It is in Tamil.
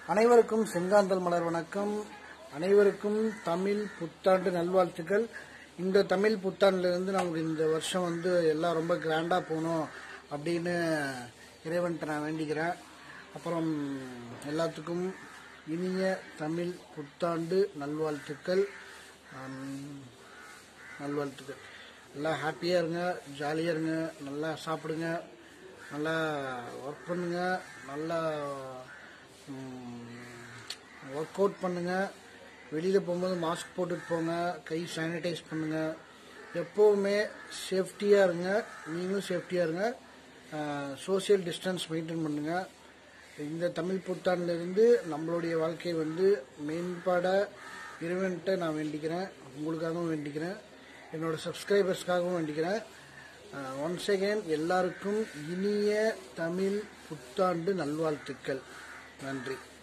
அனைவருக்கும் செங்காந்தல் மலர் வணக்கம் அனைவருக்கும் தமிழ் புத்தாண்டு நல்வாழ்த்துக்கள் இந்த தமிழ் புத்தாண்டுலேருந்து நமக்கு இந்த வருஷம் வந்து எல்லாம் ரொம்ப கிராண்டாக போகணும் அப்படின்னு இறைவன்கிட்ட நான் வேண்டிக்கிறேன் அப்புறம் எல்லாத்துக்கும் இனிய தமிழ் புத்தாண்டு நல்வாழ்த்துக்கள் ஆம், நல்வாழ்த்துக்கள் எல்லாம் ஹாப்பியாக இருங்க ஜாலியாக இருங்க நல்லா சாப்பிடுங்க நல்லா ஒர்க் பண்ணுங்க நல்லா ஒர்க் அவுட் பண்ணுங்க வெளியில் போகும்போது மாஸ்க் போட்டுட்டு போங்க கை சானிடைஸ் பண்ணுங்க எப்போவுமே சேஃப்டியாக இருங்க நீங்களும் சேஃப்டியாக இருங்க சோஷியல் டிஸ்டன்ஸ் மெயின்டைன் பண்ணுங்க இந்த தமிழ் புத்தாண்டிலிருந்து நம்மளுடைய வாழ்க்கை வந்து மேம்பட இறைவன்கிட்ட நான் வேண்டிக்கிறேன் உங்களுக்காகவும் வேண்டிக்கிறேன் என்னோட சப்ஸ்கிரைபர்ஸ்க்காகவும் வேண்டிக்கிறேன் ஒன்ஸ் அகேன் எல்லாருக்கும் இனிய தமிழ் புத்தாண்டு நல்வாழ்த்துக்கள் நன்றி